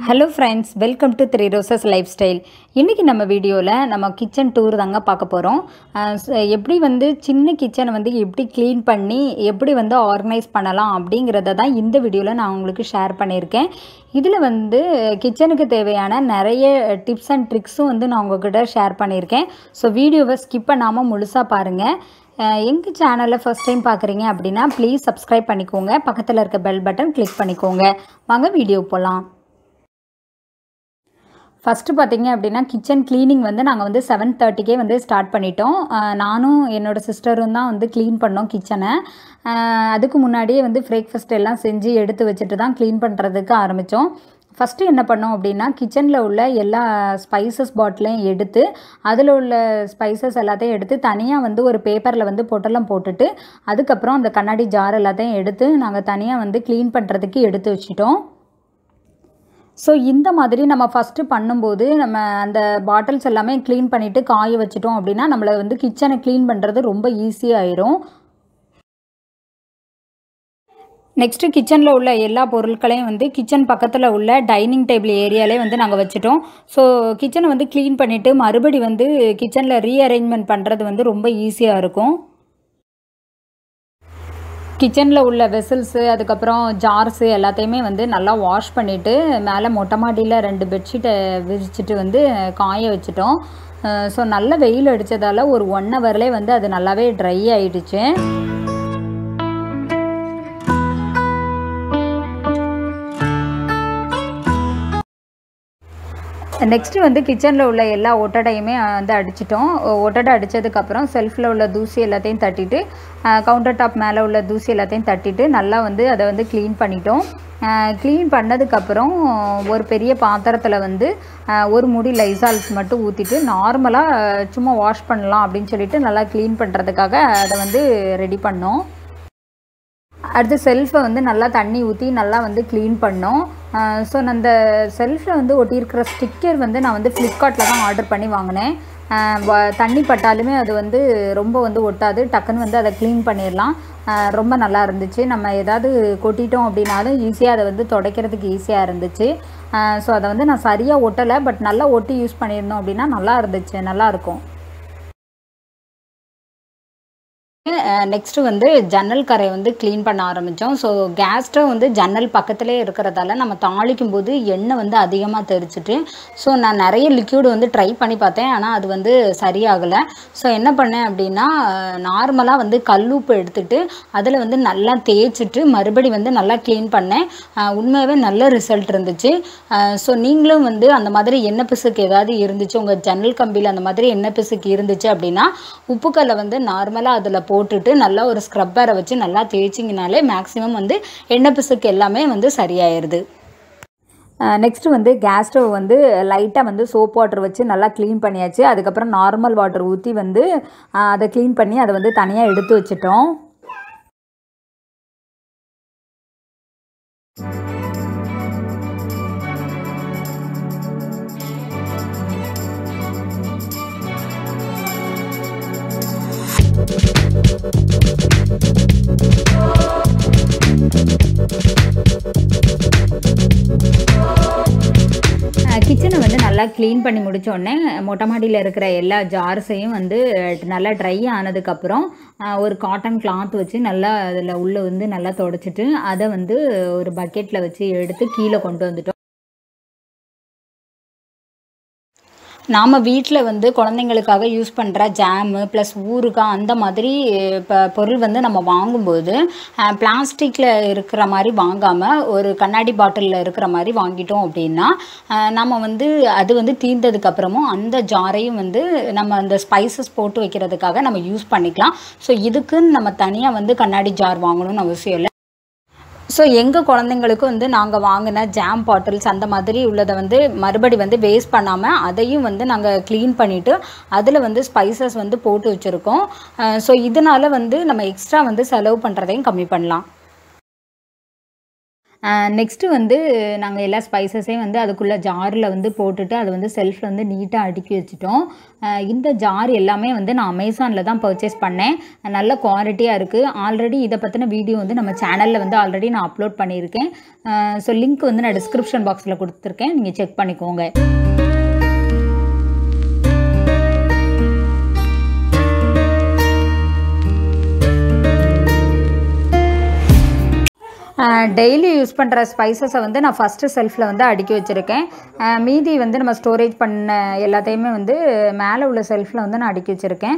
hello friends welcome to three roses life style இன்றைக்கி நம்ம வீடியோவில் நம்ம கிச்சன் டூர் தாங்க பார்க்க போகிறோம் எப்படி வந்து சின்ன கிச்சனை வந்து எப்படி க்ளீன் பண்ணி எப்படி வந்து ஆர்கனைஸ் பண்ணலாம் அப்படிங்கிறத தான் இந்த வீடியோவில் நான் உங்களுக்கு ஷேர் பண்ணியிருக்கேன் இதில் வந்து கிச்சனுக்கு தேவையான நிறைய டிப்ஸ் அண்ட் ட்ரிக்ஸும் வந்து நான் உங்ககிட்ட ஷேர் பண்ணியிருக்கேன் ஸோ வீடியோவை ஸ்கிப் பண்ணாமல் முழுசாக பாருங்கள் எங்கள் சேனலை ஃபஸ்ட் டைம் பார்க்குறீங்க அப்படின்னா ப்ளீஸ் சப்ஸ்கிரைப் பண்ணிக்கோங்க பக்கத்தில் இருக்க பெல் பட்டன் கிளிக் பண்ணிக்கோங்க வாங்க வீடியோ போகலாம் ஃபஸ்ட்டு பார்த்தீங்க அப்படின்னா கிச்சன் க்ளீனிங் வந்து நாங்கள் வந்து செவன் தேர்ட்டிக்கே வந்து ஸ்டார்ட் பண்ணிட்டோம் அஹ் நானும் என்னோடய சிஸ்டரும் தான் வந்து க்ளீன் பண்ணோம் கிச்சனை அதுக்கு முன்னாடியே வந்து பிரேக்ஃபாஸ்ட் எல்லாம் செஞ்சு எடுத்து வச்சுட்டு தான் க்ளீன் பண்ணுறதுக்கு ஆரம்பித்தோம் ஃபஸ்ட்டு என்ன பண்ணோம் அப்படின்னா கிச்சனில் உள்ள எல்லா ஸ்பைசஸ் பாட்டிலையும் எடுத்து அதில் உள்ள ஸ்பைசஸ் எல்லாத்தையும் எடுத்து தனியாக வந்து ஒரு பேப்பரில் வந்து பொட்டலம் போட்டுட்டு அதுக்கப்புறம் அந்த கண்ணாடி ஜார் எல்லாத்தையும் எடுத்து நாங்கள் தனியாக வந்து க்ளீன் பண்ணுறதுக்கு எடுத்து வச்சிட்டோம் ஸோ இந்த மாதிரி நம்ம ஃபஸ்ட்டு பண்ணும்போது நம்ம அந்த பாட்டில்ஸ் எல்லாமே க்ளீன் பண்ணிவிட்டு காய வச்சிட்டோம் அப்படின்னா நம்மளை வந்து கிச்சனை க்ளீன் பண்ணுறது ரொம்ப ஈஸியாயிரும் நெக்ஸ்ட்டு கிச்சனில் உள்ள எல்லா பொருட்களையும் வந்து கிச்சன் பக்கத்தில் உள்ள டைனிங் டேபிள் ஏரியாலே வந்து நாங்கள் வச்சுட்டோம் ஸோ கிச்சனை வந்து க்ளீன் பண்ணிவிட்டு மறுபடி வந்து கிச்சனில் ரீஅரேஞ்ச்மெண்ட் பண்ணுறது வந்து ரொம்ப ஈஸியாக இருக்கும் கிச்சனில் உள்ள வெசல்ஸு அதுக்கப்புறம் ஜார்ஸு எல்லாத்தையுமே வந்து நல்லா வாஷ் பண்ணிவிட்டு மேலே மொட்டை மாடியில் ரெண்டு பெட்ஷீட்டை விரிச்சிட்டு வந்து காய வச்சிட்டோம் ஸோ நல்ல வெயில் அடித்ததால் ஒரு ஒன் ஹவர்லேயே வந்து அது நல்லாவே ட்ரை ஆயிடுச்சு நெக்ஸ்ட்டு வந்து கிச்சனில் உள்ள எல்லா ஒட்டடையுமே வந்து அடிச்சிட்டோம் ஒட்டடை அடித்ததுக்கப்புறம் செல்ஃபில் உள்ள தூசி எல்லாத்தையும் தட்டிட்டு கவுண்டர் டாப் மேலே உள்ள தூசி எல்லாத்தையும் தட்டிட்டு நல்லா வந்து அதை வந்து க்ளீன் பண்ணிட்டோம் க்ளீன் பண்ணதுக்கப்புறம் ஒரு பெரிய பாத்திரத்தில் வந்து ஒரு முடி லைசால்ஸ் மட்டும் ஊற்றிட்டு நார்மலாக சும்மா வாஷ் பண்ணலாம் அப்படின்னு சொல்லிட்டு நல்லா க்ளீன் பண்ணுறதுக்காக அதை வந்து ரெடி பண்ணோம் அடுத்து செல்ஃபை வந்து நல்லா தண்ணி ஊற்றி நல்லா வந்து க்ளீன் பண்ணோம் ஸோ நான் அந்த செல்ஃபில் வந்து ஒட்டியிருக்கிற ஸ்டிக்கர் வந்து நான் வந்து ஃப்ளிப்கார்ட்டில் தான் ஆர்டர் பண்ணி வாங்கினேன் தண்ணி பட்டாலுமே அது வந்து ரொம்ப வந்து ஒட்டாது டக்குன்னு வந்து அதை க்ளீன் பண்ணிடலாம் ரொம்ப நல்லா இருந்துச்சு நம்ம ஏதாவது கொட்டிட்டோம் அப்படின்னாலும் ஈஸியாக அதை வந்து துடைக்கிறதுக்கு ஈஸியாக இருந்துச்சு ஸோ அதை வந்து நான் சரியாக ஒட்டலை பட் நல்லா ஒட்டி யூஸ் பண்ணியிருந்தோம் அப்படின்னா நல்லா இருந்துச்சு நல்லாயிருக்கும் நெக்ஸ்ட்டு வந்து ஜன்னல் கரை வந்து க்ளீன் பண்ண ஆரம்பித்தோம் ஸோ கேஸ் ஸ்டவ் வந்து ஜன்னல் பக்கத்துலேயே இருக்கிறதால நம்ம தாளிக்கும் போது எண்ணெய் வந்து அதிகமாக தெரிச்சிட்டு ஸோ நான் நிறைய லிக்யூடு வந்து ட்ரை பண்ணி பார்த்தேன் ஆனால் அது வந்து சரியாகலை ஸோ என்ன பண்ணேன் அப்படின்னா நார்மலாக வந்து கல்லுப்பு எடுத்துட்டு அதில் வந்து நல்லா தேய்ச்சிட்டு மறுபடி வந்து நல்லா க்ளீன் பண்ணேன் உண்மையாகவே நல்ல ரிசல்ட் இருந்துச்சு ஸோ நீங்களும் வந்து அந்த மாதிரி எண்ணெய் பிசுக்கு ஏதாவது இருந்துச்சு உங்கள் ஜன்னல் கம்பியில் அந்த மாதிரி எண்ணெய் பிசுக்கு இருந்துச்சு அப்படின்னா உப்புக்கல்லை வந்து நார்மலாக அதில் போட்டுட்டு நல்லா ஒரு ஸ்க்ரப்பரை வச்சு நல்லா தேய்ச்சிங்கனாலே மேக்ஸிமம் வந்து எண்ணெய் பிசுக்கு எல்லாமே வந்து சரியாயிருது நெக்ஸ்ட்டு வந்து கேஸ் ஸ்டவ் வந்து லைட்டாக வந்து சோப் வாட்டர் வச்சு நல்லா க்ளீன் பண்ணியாச்சு அதுக்கப்புறம் நார்மல் வாட்டர் ஊற்றி வந்து அதை க்ளீன் பண்ணி அதை வந்து தனியாக எடுத்து வச்சிட்டோம் கிச்சனை வந்து நல்லா க்ளீன் பண்ணி முடித்தோடனே மொட்டை மாடியில் இருக்கிற எல்லா ஜார்ஸையும் வந்து நல்லா ட்ரை ஆனதுக்கப்புறம் ஒரு காட்டன் கிளாத் வச்சு நல்லா அதில் உள்ளே வந்து நல்லா தொடச்சிட்டு அதை வந்து ஒரு பக்கெட்டில் வச்சு எடுத்து கீழே கொண்டு வந்துட்டோம் நாம் வீட்டில் வந்து குழந்தைங்களுக்காக யூஸ் பண்ணுற ஜாமு ப்ளஸ் ஊறுகாய் அந்த மாதிரி இப்போ பொருள் வந்து நம்ம வாங்கும்போது பிளாஸ்டிக்கில் இருக்கிற மாதிரி வாங்காமல் ஒரு கண்ணாடி பாட்டிலில் இருக்கிற மாதிரி வாங்கிட்டோம் அப்படின்னா நம்ம வந்து அது வந்து தீர்ந்ததுக்கப்புறமும் அந்த ஜாரையும் வந்து நம்ம அந்த ஸ்பைசஸ் போட்டு வைக்கிறதுக்காக நம்ம யூஸ் பண்ணிக்கலாம் ஸோ இதுக்குன்னு நம்ம தனியாக வந்து கண்ணாடி ஜார் வாங்கணும்னு அவசியம் இல்லை ஸோ எங்கள் குழந்தைங்களுக்கும் வந்து நாங்கள் வாங்கின ஜாம் பாட்டில்ஸ் அந்த மாதிரி உள்ளதை வந்து மறுபடி வந்து வேஸ்ட் பண்ணாமல் அதையும் வந்து நாங்கள் க்ளீன் பண்ணிவிட்டு அதில் வந்து ஸ்பைசஸ் வந்து போட்டு வச்சுருக்கோம் ஸோ இதனால் வந்து நம்ம எக்ஸ்ட்ரா வந்து செலவு பண்ணுறதையும் கம்மி பண்ணலாம் நெக்ஸ்ட்டு வந்து நாங்கள் எல்லா ஸ்பைசஸையும் வந்து அதுக்குள்ளே ஜாரில் வந்து போட்டுட்டு அதை வந்து செல்ஃபில் வந்து நீட்டாக அடுக்கி வச்சுட்டோம் அஹ் இந்த ஜார் எல்லாமே வந்து நான் அமேசானில் தான் பர்ச்சேஸ் பண்ணேன் நல்ல குவாலிட்டியாக இருக்குது ஆல்ரெடி இதை பற்றின வீடியோ வந்து நம்ம சேனலில் வந்து ஆல்ரெடி நான் அப்லோட் பண்ணியிருக்கேன் ஸோ லிங்க் வந்து நான் டிஸ்கிரிப்ஷன் பாக்ஸில் கொடுத்துருக்கேன் நீங்கள் செக் பண்ணிக்கோங்க டெய்லி யூஸ் பண்ணுற ஸ்பைசஸை வந்து நான் ஃபஸ்ட்டு செல்ஃபில் வந்து அடுக்கி வச்சுருக்கேன் அஹ் மீதி வந்து நம்ம ஸ்டோரேஜ் பண்ண எல்லாத்தையுமே வந்து மேலே உள்ள செல்ஃபில் வந்து நான் அடுக்கி வச்சுருக்கேன்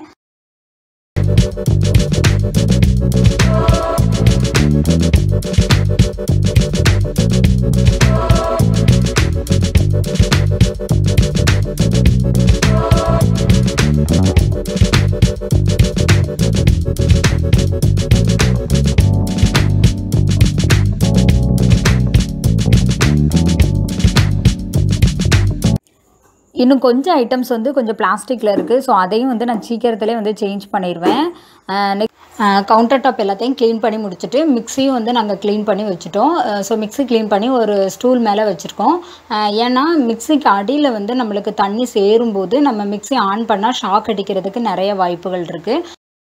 இன்னும் கொஞ்சம் ஐட்டம்ஸ் வந்து கொஞ்சம் பிளாஸ்டிக்கில் இருக்குது ஸோ அதையும் வந்து நான் சீக்கிரத்துலேயே வந்து சேஞ்ச் பண்ணிடுவேன் நெக்ஸ்ட் கவுண்டர் டாப் எல்லாத்தையும் க்ளீன் பண்ணி முடிச்சுட்டு மிக்ஸியும் வந்து நாங்கள் க்ளீன் பண்ணி வச்சுட்டோம் ஸோ மிக்ஸி க்ளீன் பண்ணி ஒரு ஸ்டூல் மேலே வச்சுருக்கோம் ஏன்னா மிக்ஸிக்கு அடியில் வந்து நம்மளுக்கு தண்ணி சேரும்போது நம்ம மிக்ஸி ஆன் பண்ணால் ஷாக் அடிக்கிறதுக்கு நிறைய வாய்ப்புகள் இருக்குது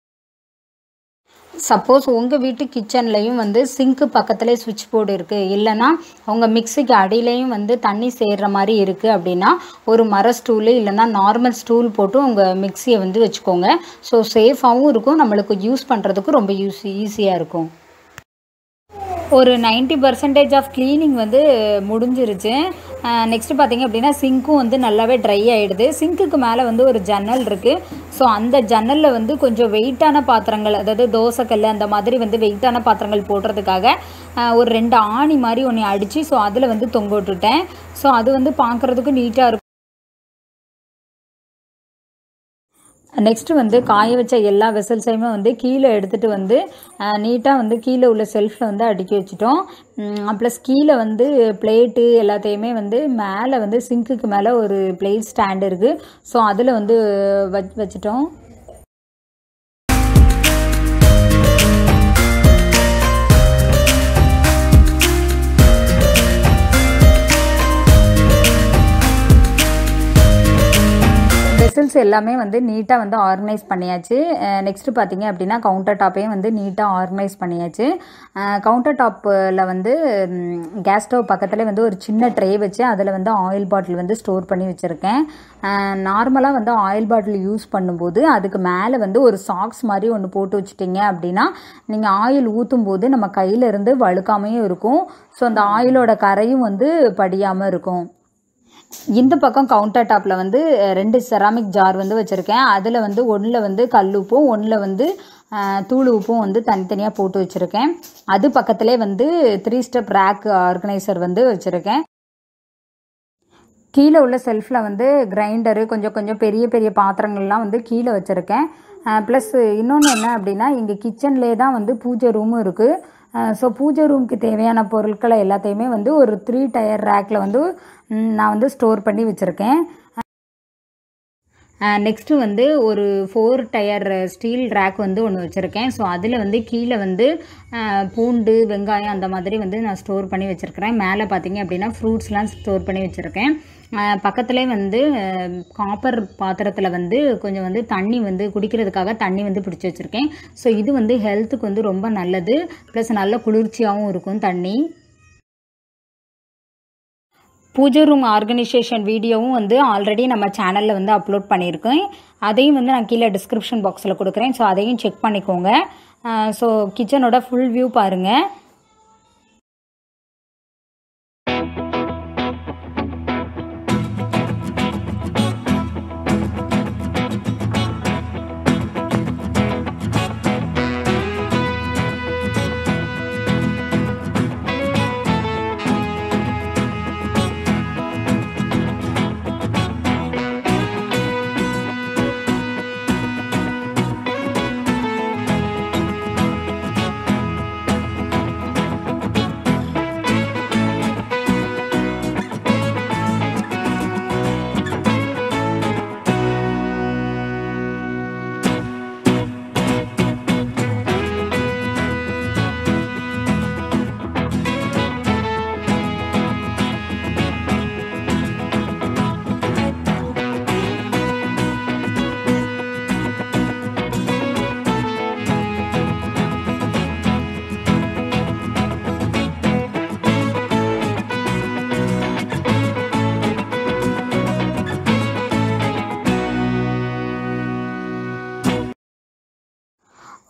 சப்போஸ் உங்கள் வீட்டு கிச்சன்லேயும் வந்து சிங்க்கு பக்கத்துலேயே சுவிட்ச் போர்டு இருக்குது இல்லைன்னா உங்கள் மிக்ஸிக்கு அடியிலையும் வந்து தண்ணி சேர்ற மாதிரி இருக்குது அப்படின்னா ஒரு மர ஸ்டூலு இல்லைன்னா நார்மல் ஸ்டூல் போட்டு உங்கள் மிக்ஸியை வந்து வச்சுக்கோங்க ஸோ சேஃபாகவும் இருக்கும் நம்மளுக்கு யூஸ் பண்ணுறதுக்கு ரொம்ப யூஸ் ஈஸியாக இருக்கும் ஒரு நைன்ட்டி பர்சன்டேஜ் ஆஃப் க்ளீனிங் வந்து முடிஞ்சிருச்சு நெக்ஸ்ட்டு பார்த்தீங்க அப்படின்னா சிங்க்கும் வந்து நல்லாவே ட்ரை ஆகிடுது சிங்க்குக்கு மேலே வந்து ஒரு ஜன்னல் இருக்குது ஸோ அந்த ஜன்னலில் வந்து கொஞ்சம் வெயிட்டான பாத்திரங்கள் அதாவது தோசைக்கல் அந்த மாதிரி வந்து வெயிட்டான பாத்திரங்கள் போடுறதுக்காக ஒரு ரெண்டு ஆணி மாதிரி ஒன்று அடித்து ஸோ அதில் வந்து தொங்க விட்டுட்டேன் ஸோ அது வந்து பார்க்குறதுக்கு நீட்டாக இருக்கும் நெக்ஸ்ட்டு வந்து காய வச்ச எல்லா வெசல்ஸையுமே வந்து கீழே எடுத்துகிட்டு வந்து நீட்டாக வந்து கீழே உள்ள செல்ஃபில் வந்து அடுக்கி வச்சுட்டோம் ப்ளஸ் கீழே வந்து பிளேட்டு எல்லாத்தையுமே வந்து மேலே வந்து சிங்க்குக்கு மேலே ஒரு பிளேட் ஸ்டாண்ட் இருக்குது ஸோ அதில் வந்து வச் வச்சுட்டோம் வெசல்ஸ் எல்லாமே வந்து நீட்டாக வந்து ஆர்கனைஸ் பண்ணியாச்சு நெக்ஸ்ட்டு பார்த்தீங்க அப்படின்னா கவுண்டர் டாப்பையும் வந்து நீட்டாக ஆர்கனைஸ் பண்ணியாச்சு கவுண்டர் டாப்பில் வந்து கேஸ் ஸ்டவ் பக்கத்தில் வந்து ஒரு சின்ன ட்ரே வச்சு அதில் வந்து ஆயில் பாட்டில் வந்து ஸ்டோர் பண்ணி வச்சுருக்கேன் நார்மலாக வந்து ஆயில் பாட்டில் யூஸ் பண்ணும்போது அதுக்கு மேலே வந்து ஒரு சாக்ஸ் மாதிரி ஒன்று போட்டு வச்சுட்டிங்க அப்படின்னா நீங்கள் ஆயில் ஊற்றும் போது நம்ம கையில் இருந்து வழுக்காமையும் இருக்கும் ஸோ அந்த ஆயிலோட கரையும் வந்து படியாமல் இருக்கும் இந்த பக்கம் கவுண்டர் டாப்பில் வந்து ரெண்டு செராமிக் ஜார் வந்து வச்சுருக்கேன் அதில் வந்து ஒன்றில் வந்து கல் உப்பும் ஒன்றில் வந்து தூள் உப்பும் வந்து தனித்தனியாக போட்டு வச்சுருக்கேன் அது பக்கத்துலேயே வந்து த்ரீ ஸ்டெப் ரேக் ஆர்கனைசர் வந்து வச்சுருக்கேன் கீழே உள்ள செல்ஃபில் வந்து கிரைண்டரு கொஞ்சம் கொஞ்சம் பெரிய பெரிய பாத்திரங்கள்லாம் வந்து கீழே வச்சுருக்கேன் ப்ளஸ் இன்னொன்று என்ன அப்படின்னா இங்கே கிச்சன்லேயே தான் வந்து பூஜை ரூமும் இருக்குது ஸோ பூஜை ரூமுக்கு தேவையான பொருட்களை எல்லாத்தையுமே வந்து ஒரு த்ரீ டயர் ரேக்கில் வந்து நான் வந்து ஸ்டோர் பண்ணி வச்சுருக்கேன் நெக்ஸ்ட்டு வந்து ஒரு ஃபோர் டயர் ஸ்டீல் ரேக் வந்து ஒன்று வச்சுருக்கேன் ஸோ அதில் வந்து கீழே வந்து பூண்டு வெங்காயம் அந்த மாதிரி வந்து நான் ஸ்டோர் பண்ணி வச்சுருக்கிறேன் மேலே பார்த்தீங்க அப்படின்னா ஃப்ரூட்ஸ்லாம் ஸ்டோர் பண்ணி வச்சுருக்கேன் பக்கத்துலேயே வந்து காப்பர் பாத்திரத்தில் வந்து கொஞ்சம் வந்து தண்ணி வந்து குடிக்கிறதுக்காக தண்ணி வந்து பிடிச்சி வச்சுருக்கேன் ஸோ இது வந்து ஹெல்த்துக்கு வந்து ரொம்ப நல்லது ப்ளஸ் நல்ல குளிர்ச்சியாகவும் இருக்கும் தண்ணி பூஜை ரூம் ஆர்கனைசேஷன் வீடியோவும் வந்து ஆல்ரெடி நம்ம சேனலில் வந்து அப்லோட் பண்ணியிருக்கேன் அதையும் வந்து நான் கீழே டிஸ்கிரிப்ஷன் பாக்ஸில் கொடுக்குறேன் ஸோ அதையும் செக் பண்ணிக்கோங்க ஸோ கிச்சனோட ஃபுல் வியூ பாருங்கள்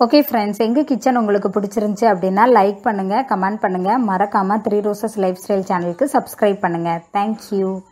ஓகே ஃப்ரெண்ட்ஸ் எங்கள் கிச்சன் உங்களுக்கு பிடிச்சிருந்துச்சி அப்படின்னா லைக் பண்ணுங்கள் கமெண்ட் பண்ணுங்கள் மறக்காமல் த்ரீ ரோசஸ் லைஃப் ஸ்டைல் சேனலுக்கு சப்ஸ்கிரைப் பண்ணுங்கள் தேங்க்யூ